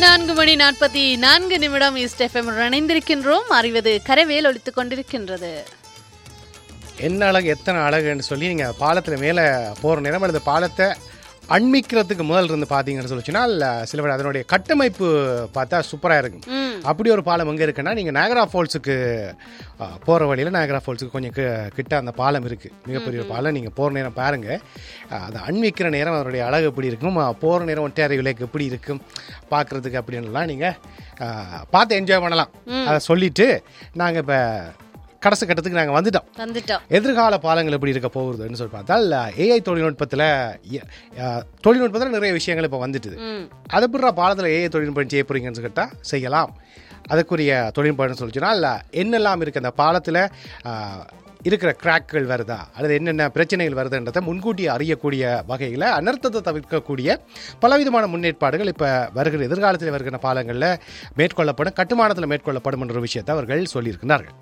நான்கு மணி நாற்பத்தி நான்கு நிமிடம் ஈஸ்ட் எஃப்எம் இணைந்திருக்கின்றோம் அறிவது கரவேல் ஒலித்துக் கொண்டிருக்கின்றது என்ன அழகு எத்தனை அழகுன்னு சொல்லி நீங்கள் பாலத்தில் மேலே போகிற நேரம் அல்லது பாலத்தை அண்மிக்கிறதுக்கு முதல் இருந்து பார்த்தீங்கன்னு சொல்லிச்சுன்னா சில பேர் அதனுடைய கட்டமைப்பு பார்த்தா சூப்பராக இருக்கும் ம். அப்படி ஒரு பாலம் எங்கே இருக்குன்னா நீங்கள் நாகரா ஃபால்ஸுக்கு போகிற வழியில் நாகரா ஃபால்ஸுக்கு கொஞ்சம் கி- கிட்ட அந்த பாலம் இருக்குது மிகப்பெரிய ஒரு பாலம் நீங்கள் போகிற நேரம் பாருங்கள் அதை அண்மிக்கிற நேரம் அதனுடைய அழகு எப்படி இருக்கும் போகிற நேரம் ஒற்றையறை விலைக்கு எப்படி இருக்கும் பார்க்குறதுக்கு அப்படின்லாம் நீங்கள் பார்த்து என்ஜாய் பண்ணலாம் அதை சொல்லிவிட்டு நாங்கள் இப்போ கடைசி கட்டத்துக்கு நாங்கள் வந்துட்டோம் வந்துட்டோம் எதிர்கால பாலங்கள் எப்படி இருக்க போகுதுன்னு சொல்லி பார்த்தால் ஏஐ தொழில்நுட்பத்தில் தொழில்நுட்பத்தில் நிறைய விஷயங்கள் இப்போ வந்துட்டுது ம். அது எப்படிடா பாலத்தில் ஏஐ தொழில்நுட்பம் செய்ய போறீங்கன்னு கேட்டால் செய்யலாம் அதுக்குரிய தொழில்நுட்பம்னு சொல்லிச்சுன்னா என்னெல்லாம் இருக்குது அந்த பாலத்தில் இருக்கிற கிராக்குகள் வருதா அல்லது என்னென்ன பிரச்சனைகள் வருதுன்றதை முன்கூட்டி அறியக்கூடிய வகையில் அனர்த்தத்தை தவிர்க்கக்கூடிய பலவிதமான முன்னேற்பாடுகள் இப்போ வருகிற எதிர்காலத்தில் வருகிற பாலங்களில் மேற்கொள்ளப்படும் கட்டுமானத்தில் மேற்கொள்ளப்படும் என்ற ஒரு விஷயத்தை அவர்கள் சொல்லியிருக்கிறார்கள்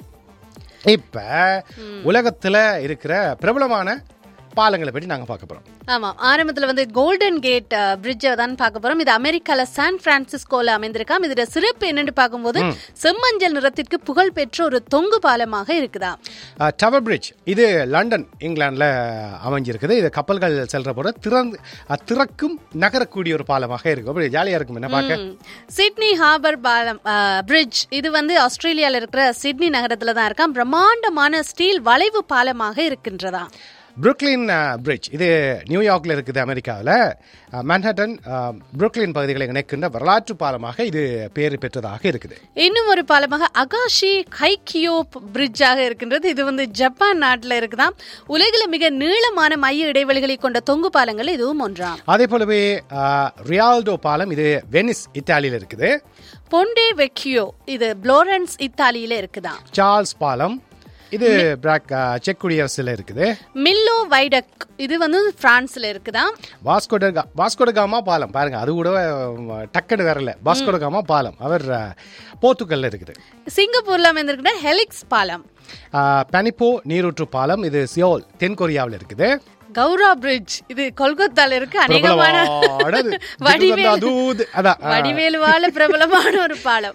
இப்ப உலகத்துல இருக்கிற பிரபலமான பாலங்களை பற்றி நாங்க பார்க்க போறோம் ஆமா ஆரம்பத்துல வந்து கோல்டன் கேட் பிரிட்ஜை தான் பார்க்க போறோம் இது அமெரிக்கால சான் பிரான்சிஸ்கோல அமைந்திருக்காம் இதோட சிறப்பு என்னன்னு பார்க்கும்போது செம்மஞ்சள் நிறத்திற்கு புகழ் பெற்ற ஒரு தொங்கு பாலமாக இருக்குதா டவர் பிரிட்ஜ் இது லண்டன் இங்கிலாந்துல அமைஞ்சிருக்குது இது கப்பல்கள் செல்ற போது திறந்து அஹ், திறக்கும் நகரக்கூடிய ஒரு பாலமாக இருக்கும் அப்படி ஜாலியா இருக்கும் என்ன பார்க்க ம். சிட்னி ஹார்பர் பாலம் பிரிட்ஜ் இது வந்து ஆஸ்திரேலியால இருக்கிற சிட்னி நகரத்துல தான் இருக்காம் பிரம்மாண்டமான ஸ்டீல் வளைவு பாலமாக இருக்கின்றதா புருக்லின் பிரிட்ஜ் இது நியூயார்க்ல இருக்குது அமெரிக்காவில் மேன்ஹட்டன் புருக்லின் பகுதிகளை இணைக்கின்ற வரலாற்று பாலமாக இது பேர் பெற்றதாக இருக்குது இன்னும் ஒரு பாலமாக அகாஷி ஹைக்கியோ பிரிட்ஜாக இருக்கின்றது இது வந்து ஜப்பான் நாட்டுல இருக்குதாம் உலகில மிக நீளமான மைய இடைவெளிகளை கொண்ட தொங்கு பாலங்கள் இதுவும் ஒன்றாம் அதே போலவே அஹ், ரியால்டோ பாலம் இது வெனிஸ் இத்தாலியில் இருக்குது பொண்டே வெக்கியோ இது புளோரன்ஸ் இத்தாலியில இருக்குதாம் சார்ல்ஸ் பாலம் இது பிராக் அஹ், செக் குடியரசுல இருக்குது மில்லோ வைடக் இது வந்து பிரான்ஸ்ல இருக்குதாம் வாஸ்கோட வாஸ்கோடகாமா பாலம் பாருங்க அது கூட அஹ், டக்குனு வரல வாஸ்கோடகாமா பாலம் அவர் அஹ், போர்த்துகல்ல இருக்குது சிங்கப்பூர்ல அமைந்திருக்கிற ஹெலிக்ஸ் பாலம் அஹ், பனிப்போ நீரூற்று பாலம் இது சியோல் தென் கொரியாவில் இருக்குது கௌரா பிரிட்ஜ் இது கொல்கத்தால இருக்கு அநேகமான பிரபலமானது. வடிவேலு தூது. அதான் அஹ், வடிவேலுவால பிரபலமான ஒரு பாலம்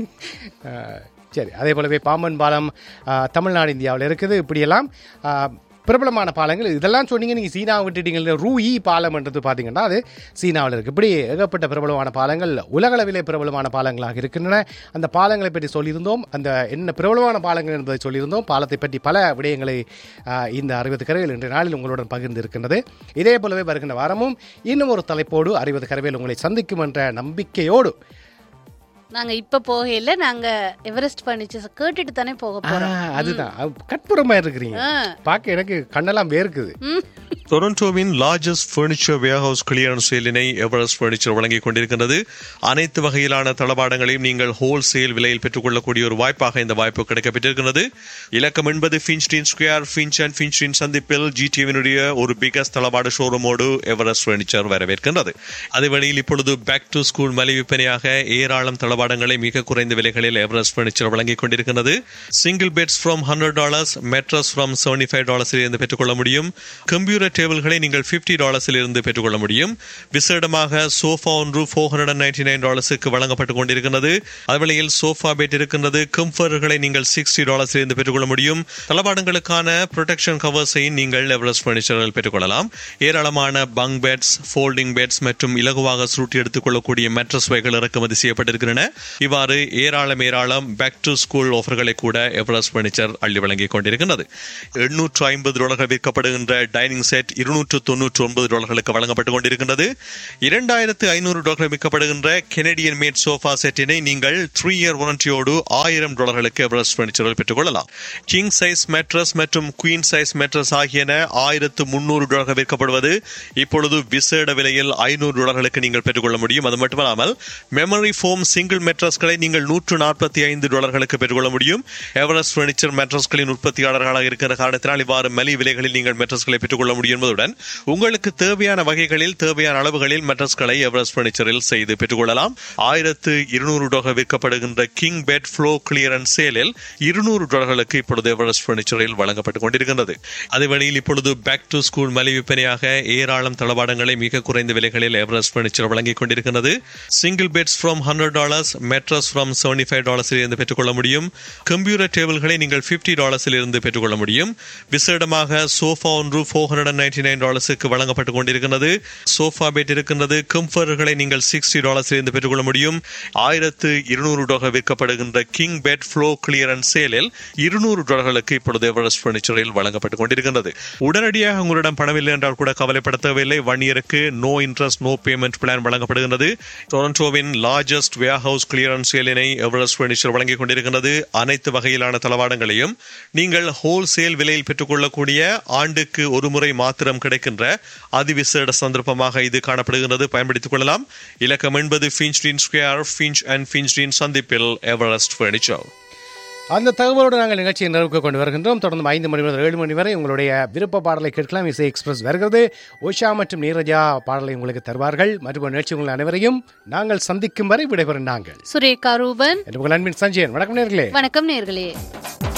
அஹ், சரி அதே போலவே பாம்பன் பாலம் அஹ், தமிழ்நாடு இந்தியாவில் இருக்குது இப்படியெல்லாம் அஹ், பிரபலமான பாலங்கள் இதெல்லாம் சொன்னீங்க நீங்கள் சீனாவை விட்டுட்டீங்க ரூயி பாலம்ன்றது பார்த்தீங்கன்னா அது சீனாவில் இருக்குது இப்படி ஏகப்பட்ட பிரபலமான பாலங்கள் உலகளவிலே பிரபலமான பாலங்களாக இருக்கின்றன அந்த பாலங்களை பற்றி சொல்லியிருந்தோம் அந்த என்ன பிரபலமான பாலங்கள் என்பதை சொல்லியிருந்தோம் பாலத்தை பற்றி பல விடயங்களை அஹ், இந்த அறுபது கரவேல் இன்றைய நாளில் உங்களுடன் பகிர்ந்து இருக்கின்றது இதே போலவே வருகின்ற வாரமும் இன்னும் ஒரு தலைப்போடு அறுபது கரவேல் உங்களை சந்திக்கும் என்ற நம்பிக்கையோடு நாங்க இப்ப போகையில நாங்க எவரெஸ்ட் பர்னிச்சர்ஸ் கேட்டுட்டு தானே போக ஆ, போறோம் அதுதான் கட்புறமா இருக்கிறீங்க ஆ. பார்க்க எனக்கு கண்ணெல்லாம் வேர்க்குது ம். டொரண்டோவின் லார்ஜஸ்ட் ஃபர்னிச்சர் வேர்ஹவுஸ் கிளியரன்ஸ் சேலினை எவரெஸ்ட் ஃபர்னிச்சர் வழங்கிக் கொண்டிருக்கின்றது அனைத்து வகையிலான தளபாடங்களையும் நீங்கள் ஹோல்சேல் விலையில் பெற்றுக்கொள்ளக்கூடிய ஒரு வாய்ப்பாக இந்த வாய்ப்பு கிடைக்கப்பட்டிருக்கிறது இலக்கம் என்பது ஃபின்ஸ்டீன் ஸ்கொயர் ஃபின்ச் அண்ட் ஃபின்ஸ்டீன் சந்திப்பில் ஜிடிவினுடைய ஒரு பிகஸ்ட் தளபாட ஷோரூமோடு எவரெஸ்ட் ஃபர்னிச்சர் வரவேற்கின்றது அதே வழியில் இப்பொழுது பேக் டு ஸ்கூல் மலை விற்பனையாக ஏராளம் தளபாடங்களை மிக குறைந்த விலைகளில் எவரெஸ்ட் ஃபர்னிச்சர் வழங்கிக் கொண்டிருக்கிறது single beds from hundred dollars mattress from seventy five டாலர்ஸில் இருந்து பெற்றுக்கொள்ள முடியும் கம்ப்யூட்டர் டேபிள்களை நீங்கள் பிப்டி டாலர்ஸில் இருந்து பெற்றுக்கொள்ள முடியும் விசேடமாக சோஃபா ஒன்று four hundred and ninety nine டாலர்ஸுக்கு வழங்கப்பட்டு கொண்டிருக்கிறது அதுவேளையில் சோஃபா பெட் இருக்கின்றது கம்ஃபர்களை நீங்கள் சிக்ஸ்டி டாலர்ஸில் இருந்து பெற்றுக்கொள்ள முடியும் தளபாடங்களுக்கான ப்ரொடெக்ஷன் கவர்ஸையும் நீங்கள் எவரெஸ்ட் பர்னிச்சரில் பெற்றுக்கொள்ளலாம் ஏராளமான பங்க் பெட்ஸ் ஃபோல்டிங் பெட்ஸ் மற்றும் இலகுவாக சுருட்டி எடுத்துக்கொள்ளக்கூடிய மேட்ரஸ் வகைகள் இறக்குமதி செய்யப்பட்டிருக்கின்றன இவ்வாறு ஏராளம் ஏராளம் பேக் டு ஸ்கூல் ஆஃபர்களை கூட எவரெஸ்ட் பர்னிச்சர் அள்ளி வழங்கிக் கொண்டிருக்கின்றது எண்ணூற்று ஐம்பது டாலர்கள் விற்கப்படுகின்ற டைனிங் செட் இருநூற்று தொன்னூற்று ஒன்பது டாலர்களுக்கு வழங்கப்பட்டு கொண்டிருக்கின்றது இரண்டாயிரத்து ஐநூறு டாலர்கள் விற்கப்படுகின்ற கெனடியன் மேட் சோஃபா செட்டினை நீங்கள் த்ரீ இயர் வாரண்டியோடு ஆயிரம் டாலர்களுக்கு எவரெஸ்ட் பர்னிச்சரில் பெற்றுக்கொள்ளலாம் கிங் சைஸ் மேட்ரஸ் மற்றும் குயின் சைஸ் மேட்ரஸ் ஆகியன ஆயிரத்து முன்னூறு டாலர்கள் விற்கப்படுவது இப்பொழுது விசேட விலையில் ஐநூறு டாலர்களுக்கு நீங்கள் பெற்றுக்கொள்ள முடியும் அது மட்டுமல்லாமல் மெமரி ஃபோம் சிங்கிள் சிங்கிள் மெட்ரஸ்களை நீங்கள் நூற்று நாற்பத்தி ஐந்து டாலர்களுக்கு பெற்றுக்கொள்ள முடியும் எவரெஸ்ட் பர்னிச்சர் மெட்ரஸ்களின் உற்பத்தியாளர்களாக இருக்கிற காரணத்தினால் இவ்வாறு மலி விலைகளில் நீங்கள் மெட்ரஸ்களை பெற்றுக்கொள்ள முடியும் என்பதுடன் உங்களுக்கு தேவையான வகைகளில் தேவையான அளவுகளில் மெட்ரஸ்களை எவரெஸ்ட் பர்னிச்சரில் செய்து பெற்றுக்கொள்ளலாம் ஆயிரத்து இருநூறு டாலர் விற்கப்படுகின்ற கிங் பெட் ஃப்ளோ கிளியரன்ஸ் சேலில் இருநூறு டாலர்களுக்கு இப்பொழுது எவரெஸ்ட் பர்னிச்சரில் வழங்கப்பட்டுக் கொண்டிருக்கின்றது அதே வழியில் இப்பொழுது பேக் டு ஸ்கூல் மலை விற்பனையாக ஏராளம் தளபாடங்களை மிக குறைந்த விலைகளில் எவரெஸ்ட் பர்னிச்சர் வழங்கிக் கொண்டிருக்கிறது single beds from hundred dollars mattress from seventy five டாலர்ஸில் இருந்து பெற்றுக்கொள்ள முடியும் கம்ப்யூட்டர் டேபிள்களை நீங்கள் பிப்டி டாலர்ஸில் இருந்து பெற்றுக்கொள்ள முடியும் விசேடமாக சோஃபா ஒன்று ஃபோர் ஹண்ட்ரட் நைன்டி நைன் டாலர்ஸுக்கு வழங்கப்பட்டுக் கொண்டிருக்கிறது சோஃபா பெட் இருக்கின்றது கம்ஃபர்களை நீங்கள் சிக்ஸ்டி டாலர்ஸில் இருந்து பெற்றுக்கொள்ள முடியும் ஆயிரத்து இருநூறு டாலர் விற்கப்படுகின்ற கிங் பெட் ஃப்ளோ கிளியரன்ஸ் சேலில் இருநூறு டாலர்களுக்கு இப்பொழுது எவரெஸ்ட் பர்னிச்சரில் வழங்கப்பட்டுக் கொண்டிருக்கின்றது உடனடியாக உங்களிடம் பணமில்லை என்றால் கூட கவலைப்பட தேவையில்லை ஒன் இயருக்கு no interest no payment plan வழங்கப்படுகிறது டொரண்டோவின் லார்ஜஸ்ட் வேர் ஹவுஸ் கிளியரன்ஸ் சேலினை எவரெஸ்ட் பர்னிச்சர் வழங்கிக் கொண்டிருக்கிறது அனைத்து வகையிலான தளவாடங்களையும் நீங்கள் ஹோல்சேல் விலையில் பெற்றுக்கொள்ளக்கூடிய ஆண்டுக்கு ஒரு முறை மாத்திரம் கிடைக்கின்ற அதிவிசேட சந்தர்ப்பமாக இது காணப்படுகிறது பயன்படுத்திக் கொள்ளலாம் இலக்கம் என்பது ஃபின்ச்டின் ஸ்கொயர் ஃபின்ச் அண்ட் ஃபின்ச்டின் சந்திப்பில் எவரெஸ்ட் பர்னிச்சர் அந்த தகவலோடு நாங்கள் நிகழ்ச்சியை நிறைவுக்கு கொண்டு வருகின்றோம் தொடர்ந்து ஐந்து மணி முதல் ஏழு மணி வரை உங்களுடைய விருப்ப பாடலை கேட்கலாம் இசை எக்ஸ்பிரஸ் வருகிறது உஷா மற்றும் நீரஜா பாடலை உங்களுக்கு தருவார்கள் மற்றும் நிகழ்ச்சி உங்கள் அனைவரையும் நாங்கள் சந்திக்கும் வரை விடைபெறும் நாங்கள் சுரேகா ரூபன் என்று உங்கள் அன்பின் சஞ்சயன் வணக்கம் நேர்களே வணக்கம் நேர்களே